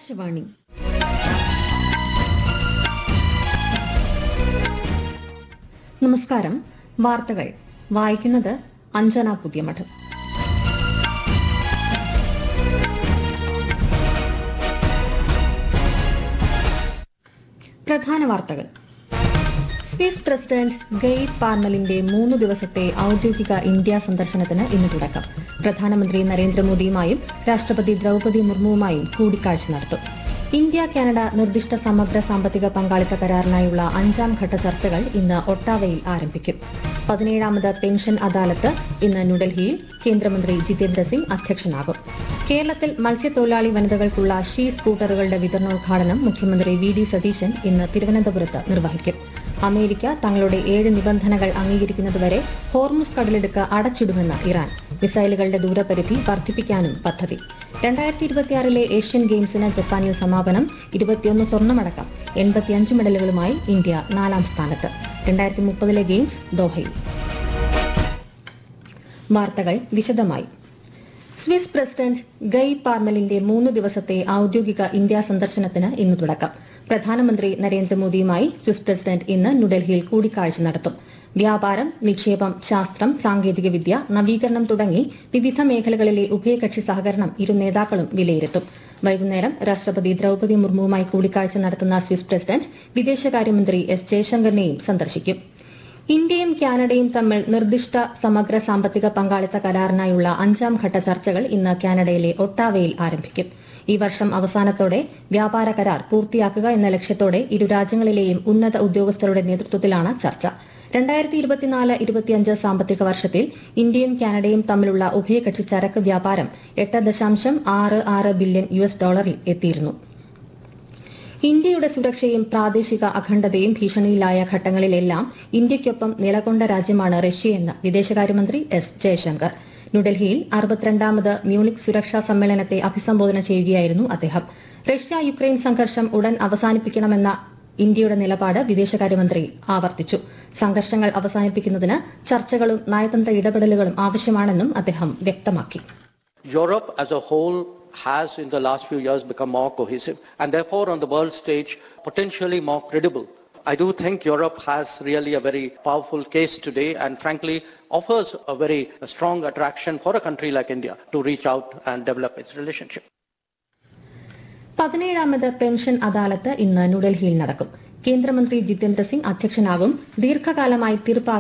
ആകാശവാണി നമസ്കാരം വാർത്തകൾ വായിക്കുന്നത് അഞ്ജന പുതിയമഠം പ്രധാന വാർത്തകൾ സ്വിസ് പ്രസിഡന്റ് ഗെയ് പാർമലിന്റെ മൂന്ന് ദിവസത്തെ ഔദ്യോഗിക ഇന്ത്യ സന്ദർശനത്തിന് ഇന്ന് തുടക്കം പ്രധാനമന്ത്രി നരേന്ദ്രമോദിയുമായും രാഷ്ട്രപതി ദ്രൌപദി മുർമുവുമായും കൂടിക്കാഴ്ച നടത്തും ഇന്ത്യ കാനഡ നിർദ്ദിഷ്ട സമഗ്ര സാമ്പത്തിക പങ്കാളിത്ത കരാറിനായുള്ള അഞ്ചാം ഘട്ട ചർച്ചകൾ ഇന്ന് ഒട്ടാവയിൽ ആരംഭിക്കും പതിനേഴാമത് പെൻഷൻ അദാലത്ത് ഇന്ന് ന്യൂഡൽഹിയിൽ കേന്ദ്രമന്ത്രി ജിതേന്ദ്ര സിംഗ് അധ്യക്ഷനാകും കേരളത്തിൽ മത്സ്യത്തൊഴിലാളി വനിതകൾക്കുള്ള ഷീ സ്കൂട്ടറുകളുടെ വിതരണോദ്ഘാടനം മുഖ്യമന്ത്രി വി ഡി സതീശൻ ഇന്ന് തിരുവനന്തപുരത്ത് നിർവഹിക്കും അമേരിക്ക തങ്ങളുടെ ഏഴ് നിബന്ധനകൾ അംഗീകരിക്കുന്നതുവരെ ഹോർമുസ് കടലിടുക്ക് അടച്ചിടുമെന്ന് ഇറാൻ മിസൈലുകളുടെ ദൂരപരിധി വർദ്ധിപ്പിക്കാനും പദ്ധതി രണ്ടായിരത്തി ഇരുപത്തിയാറിലെ ഏഷ്യൻ ഗെയിംസിന് ജപ്പാനിൽ സമാപനം ഇരുപത്തിയൊന്ന് സ്വർണ്ണമടക്കം എൺപത്തിയഞ്ച് മെഡലുകളുമായി ഇന്ത്യ നാലാം സ്ഥാനത്ത് രണ്ടായിരത്തി മുപ്പതിലെ ഗെയിംസ് ദോഹയിൽ വാർത്തകൾ വിശദമായി സ്വിസ് പ്രസിഡന്റ് ഗയ് പാർമലിന്റെ മൂന്ന് ദിവസത്തെ ഔദ്യോഗിക ഇന്ത്യ സന്ദർശനത്തിന് ഇന്ന് തുടക്കം പ്രധാനമന്ത്രി നരേന്ദ്രമോദിയുമായി സ്വിസ് പ്രസിഡന്റ് ഇന്ന് ന്യൂഡൽഹിയിൽ കൂടിക്കാഴ്ച നടത്തും വ്യാപാരം നിക്ഷേപം ശാസ്ത്രം സാങ്കേതികവിദ്യ നവീകരണം തുടങ്ങി വിവിധ മേഖലകളിലെ ഉഭയകക്ഷി സഹകരണം ഇരു നേതാക്കളും വിലയിരുത്തും വൈകുന്നേരം രാഷ്ട്രപതി ദ്രൌപദി മുർമുവുമായി കൂടിക്കാഴ്ച നടത്തുന്ന സ്വിസ് പ്രസിഡന്റ് വിദേശകാര്യമന്ത്രി എസ് ജയശങ്കറിനെയും സന്ദർശിക്കും ഇന്ത്യയും കാനഡയും തമ്മിൽ നിർദ്ദിഷ്ട സമഗ്ര സാമ്പത്തിക പങ്കാളിത്ത കരാറിനായുള്ള അഞ്ചാം ഘട്ട ചർച്ചകൾ ഇന്ന് കാനഡയിലെ ഒട്ടാവയിൽ ആരംഭിക്കും ഈ വർഷം അവസാനത്തോടെ വ്യാപാര കരാർ പൂർത്തിയാക്കുക എന്ന ലക്ഷ്യത്തോടെ ഇരു രാജ്യങ്ങളിലെയും ഉന്നത ഉദ്യോഗസ്ഥരുടെ നേതൃത്വത്തിലാണ് ചർച്ച രണ്ടായിരത്തി ഇരുപത്തിനാല് ഇരുപത്തിയഞ്ച് സാമ്പത്തിക വർഷത്തിൽ ഇന്ത്യയും കാനഡയും തമ്മിലുള്ള ഉഭയകക്ഷി ചരക്ക് വ്യാപാരം എട്ട് ദശാംശം ആറ് ആറ് ബില്യൺ യു എസ് ഡോളറിൽ എത്തിയിരുന്നു ഇന്ത്യയുടെ സുരക്ഷയും പ്രാദേശിക അഖണ്ഡതയും ഭീഷണിയിലായ ഘട്ടങ്ങളിലെല്ലാം ഇന്ത്യയ്ക്കൊപ്പം നിലകൊണ്ട രാജ്യമാണ് റഷ്യയെന്ന് വിദേശകാര്യമന്ത്രി എസ് ജയശങ്കർ ന്യൂഡൽഹിയിൽ അറുപത്തിരണ്ടാമത് മ്യൂണിക് സുരക്ഷാ സമ്മേളനത്തെ അഭിസംബോധന ചെയ്യുകയായിരുന്നു അദ്ദേഹം റഷ്യ യുക്രൈൻ സംഘർഷം ഉടൻ അവസാനിപ്പിക്കണമെന്ന ഇന്ത്യയുടെ നിലപാട് വിദേശകാര്യമന്ത്രി ആവർത്തിച്ചു സംഘർഷങ്ങൾ അവസാനിപ്പിക്കുന്നതിന് ചർച്ചകളും നയതന്ത്ര ഇടപെടലുകളും ആവശ്യമാണെന്നും അദ്ദേഹം വ്യക്തമാക്കി Europe as a whole has in the last few years become more cohesive and therefore on the world stage potentially more credible. I do think Europe has really a very powerful case today and frankly offers a very strong attraction for a country like India to reach out and develop its relationship. പതിനേഴാമത് pension adalat ഇന്ന് ന്യൂഡൽഹിയിൽ നടക്കും കേന്ദ്രമന്ത്രി ജിതേന്ദ്ര സിംഗ് അധ്യക്ഷനാകും ദീർഘകാലമായി തീർപ്പാ